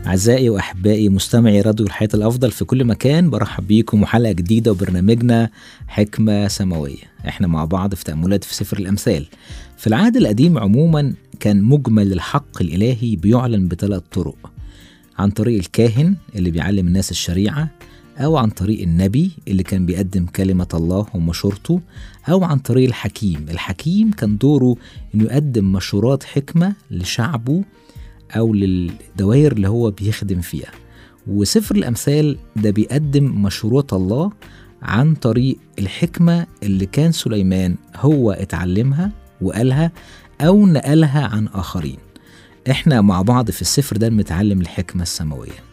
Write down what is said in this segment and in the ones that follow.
أعزائي وأحبائي مستمعي راديو الحياة الأفضل في كل مكان برحب بيكم وحلقة جديدة وبرنامجنا حكمة سماوية احنا مع بعض في تأملات في سفر الأمثال في العهد القديم عموما كان مجمل الحق الإلهي بيعلن بثلاث طرق عن طريق الكاهن اللي بيعلم الناس الشريعة أو عن طريق النبي اللي كان بيقدم كلمة الله ومشورته أو عن طريق الحكيم الحكيم كان دوره إنه يقدم مشورات حكمة لشعبه أو للدوائر اللي هو بيخدم فيها وسفر الأمثال ده بيقدم مشورات الله عن طريق الحكمة اللي كان سليمان هو اتعلمها وقالها أو نقلها عن آخرين احنا مع بعض في السفر ده بنتعلم الحكمة السماوية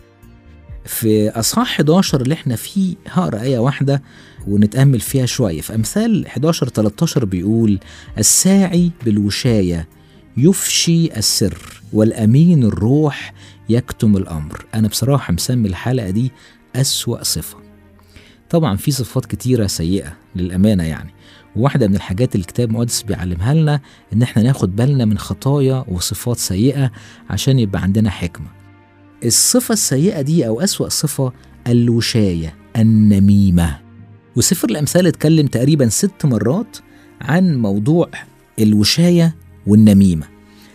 في أصحاح 11 اللي احنا فيه هقرا آية واحدة ونتأمل فيها شوية في أمثال 11 13 بيقول الساعي بالوشاية يفشي السر والأمين الروح يكتم الأمر أنا بصراحة مسمي الحلقة دي أسوأ صفة طبعا في صفات كتيرة سيئة للأمانة يعني وواحدة من الحاجات اللي الكتاب المقدس بيعلمها لنا إن احنا ناخد بالنا من خطايا وصفات سيئة عشان يبقى عندنا حكمة الصفة السيئة دي أو أسوأ صفة الوشاية النميمة وسفر الأمثال اتكلم تقريبا ست مرات عن موضوع الوشاية والنميمة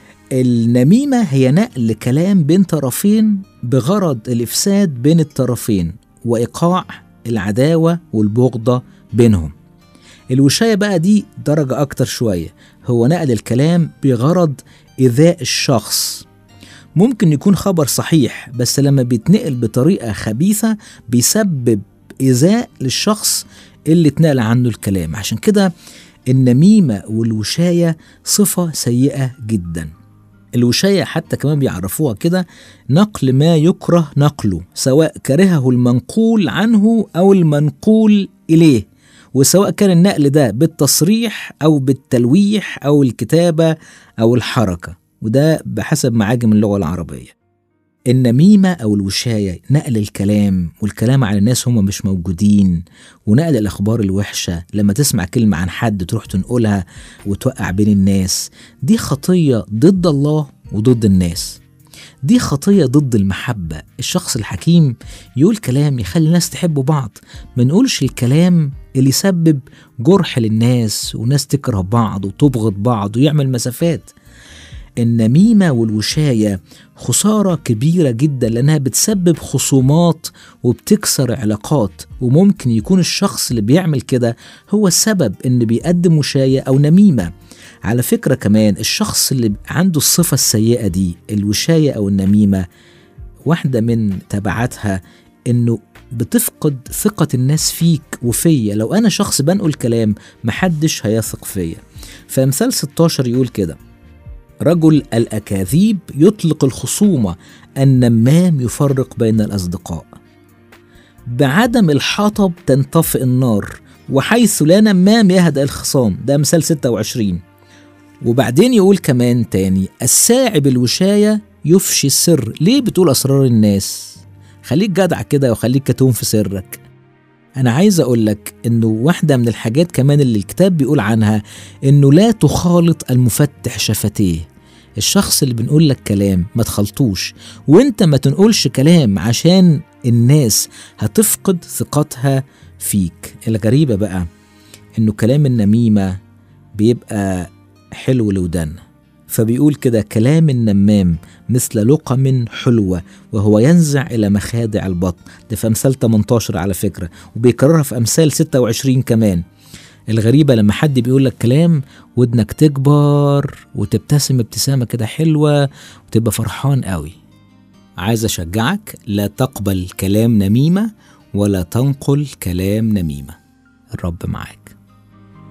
النميمة هي نقل كلام بين طرفين بغرض الإفساد بين الطرفين وإيقاع العداوة والبغضة بينهم الوشاية بقى دي درجة أكتر شوية هو نقل الكلام بغرض إيذاء الشخص ممكن يكون خبر صحيح بس لما بيتنقل بطريقة خبيثة بيسبب إيذاء للشخص اللي اتنقل عنه الكلام عشان كده النميمة والوشاية صفة سيئة جدا الوشاية حتى كمان بيعرفوها كده نقل ما يكره نقله سواء كرهه المنقول عنه أو المنقول إليه وسواء كان النقل ده بالتصريح أو بالتلويح أو الكتابة أو الحركة وده بحسب معاجم اللغة العربية النميمة أو الوشاية نقل الكلام والكلام على الناس هم مش موجودين ونقل الأخبار الوحشة لما تسمع كلمة عن حد تروح تنقلها وتوقع بين الناس دي خطية ضد الله وضد الناس دي خطية ضد المحبة الشخص الحكيم يقول كلام يخلي الناس تحب بعض ما نقولش الكلام اللي يسبب جرح للناس وناس تكره بعض وتبغض بعض ويعمل مسافات النميمة والوشاية خسارة كبيرة جدا لأنها بتسبب خصومات وبتكسر علاقات وممكن يكون الشخص اللي بيعمل كده هو السبب إن بيقدم وشاية أو نميمة على فكرة كمان الشخص اللي عنده الصفة السيئة دي الوشاية أو النميمة واحدة من تبعاتها إنه بتفقد ثقة الناس فيك وفيا لو أنا شخص بنقول كلام محدش هيثق فيا فمثال 16 يقول كده رجل الأكاذيب يطلق الخصومة النمام يفرق بين الأصدقاء بعدم الحطب تنطفئ النار وحيث لا نمام يهدأ الخصام ده مثال 26 وبعدين يقول كمان تاني الساعي بالوشاية يفشي السر ليه بتقول أسرار الناس خليك جدع كده وخليك كتوم في سرك أنا عايز أقول لك إنه واحدة من الحاجات كمان اللي الكتاب بيقول عنها إنه لا تخالط المفتح شفتيه الشخص اللي بنقول لك كلام ما تخلطوش وانت ما تنقولش كلام عشان الناس هتفقد ثقتها فيك الغريبة بقى إنه كلام النميمة بيبقى حلو لودان فبيقول كده كلام النمام مثل لقم حلوة وهو ينزع إلى مخادع البطن ده في أمثال 18 على فكرة وبيكررها في أمثال 26 كمان الغريبة لما حد بيقول لك كلام ودنك تكبر وتبتسم ابتسامة كده حلوة وتبقى فرحان قوي عايز أشجعك لا تقبل كلام نميمة ولا تنقل كلام نميمة الرب معاك